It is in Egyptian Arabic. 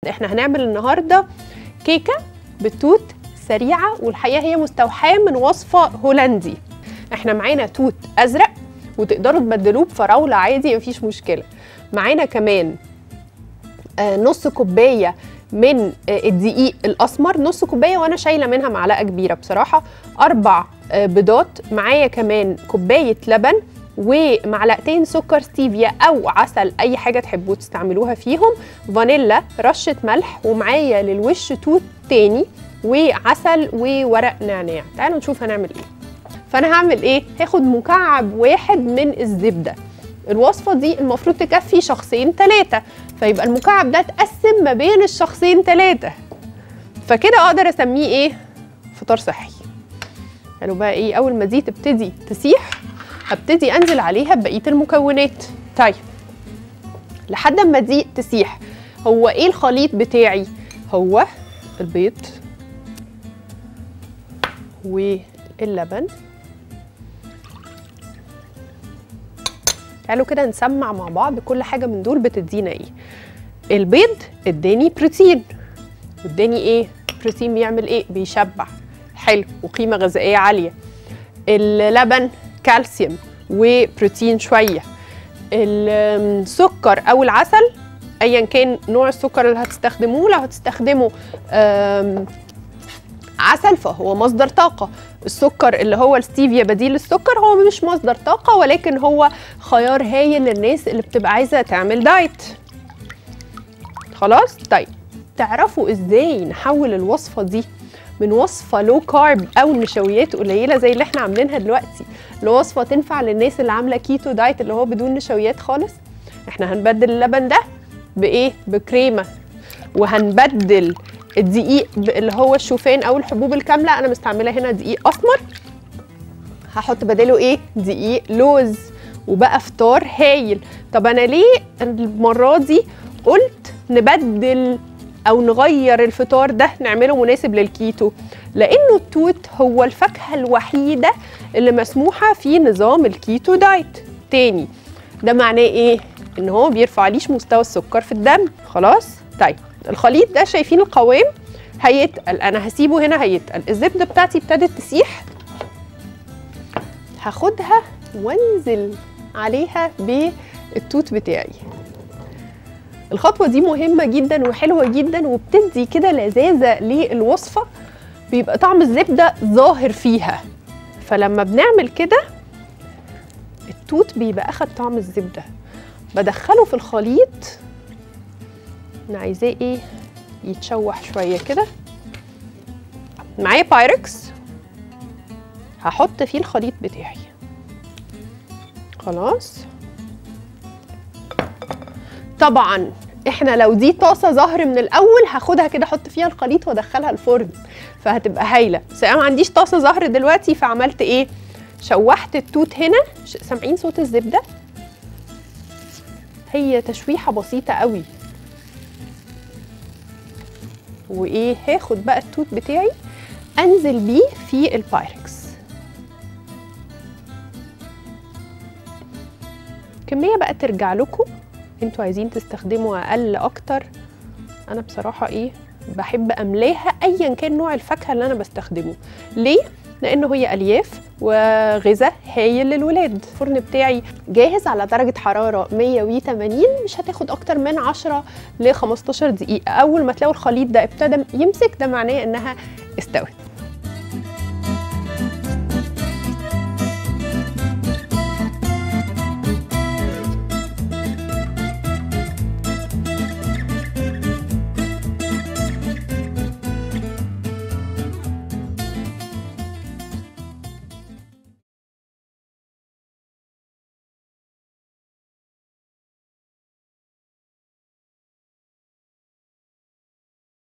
احنا هنعمل النهارده كيكه بالتوت سريعه والحقيقه هي مستوحاه من وصفه هولندي احنا معانا توت ازرق وتقدروا تبدلوه بفراوله عادي مفيش مشكله معانا كمان آه، نص كوبايه من آه، الدقيق الاسمر نص كوبايه وانا شايله منها معلقه كبيره بصراحه اربع آه، بيضات معايا كمان كوبايه لبن ومعلقتين سكر ستيفيا او عسل اي حاجه تحبوا تستعملوها فيهم فانيلا رشه ملح ومعايا للوش توت تاني وعسل وورق نعناع تعالوا نشوف هنعمل ايه فانا هعمل ايه هاخد مكعب واحد من الزبده الوصفه دي المفروض تكفي شخصين ثلاثه فيبقى المكعب ده اتقسم ما بين الشخصين ثلاثه فكده اقدر اسميه ايه فطار صحي قالوا بقى ايه اول ما دي تبتدي تسيح هبتدي انزل عليها ببقيه المكونات طيب لحد ما دي تسيح هو ايه الخليط بتاعي هو البيض واللبن تعالوا كده نسمع مع بعض كل حاجه من دول بتدينا ايه البيض اداني بروتين واداني ايه بروتين بيعمل ايه بيشبع حلو وقيمه غذائيه عاليه اللبن كالسيوم وبروتين شويه السكر او العسل ايا كان نوع السكر اللي هتستخدموه لو هتستخدموا آم، عسل فهو مصدر طاقة السكر اللي هو الستيفيا بديل السكر هو مش مصدر طاقة ولكن هو خيار هايل للناس اللي بتبقى عايزة تعمل دايت خلاص طيب تعرفوا ازاي نحول الوصفة دي من وصفة لو كارب او نشويات قليلة زي اللي احنا عاملينها دلوقتي لوصفة تنفع للناس اللي عاملة كيتو دايت اللي هو بدون نشويات خالص احنا هنبدل اللبن ده بايه بكريمة وهنبدل الدقيق ب- اللي هو الشوفان او الحبوب الكامله انا مستعمله هنا دقيق اسمر هحط بداله ايه دقيق لوز وبقى فطار هايل طب انا ليه المره دي قلت نبدل او نغير الفطار ده نعمله مناسب للكيتو لانه التوت هو الفاكهه الوحيده اللي مسموحه في نظام الكيتو دايت تاني ده معناه ايه ان هو بيرفعليش مستوى السكر في الدم خلاص طيب الخليط ده شايفين القوام هيتقل انا هسيبه هنا هيتقل الزبده بتاعتي ابتدت تسيح هاخدها وانزل عليها بالتوت بتاعي الخطوه دي مهمه جدا وحلوه جدا وبتدي كده لذاذه للوصفه بيبقى طعم الزبده ظاهر فيها فلما بنعمل كده التوت بيبقى اخد طعم الزبده بدخله في الخليط انا عايزاه ايه يتشوح شويه كده معايا بايركس هحط فيه الخليط بتاعي خلاص طبعا احنا لو دي طاسه ظهر من الاول هاخدها كده احط فيها الخليط وادخلها الفرن فهتبقى هايله بس انا ما عنديش طاسه ظهر دلوقتي فعملت ايه شوحت التوت هنا ش- سامعين صوت الزبده هي تشويحه بسيطه قوي وايه هاخد بقى التوت بتاعي انزل بيه في البايركس كميه بقى ترجع لكم انتوا عايزين تستخدموا اقل اكتر انا بصراحه ايه بحب املاها ايا كان نوع الفاكهه اللي انا بستخدمه ليه لانه هي الياف وغذاء هايل للولاد الفرن بتاعي جاهز على درجه حراره 180 مش هتاخد اكتر من 10 ل 15 دقيقه اول ما تلاقوا الخليط ده ابتدى يمسك ده معناه انها استوت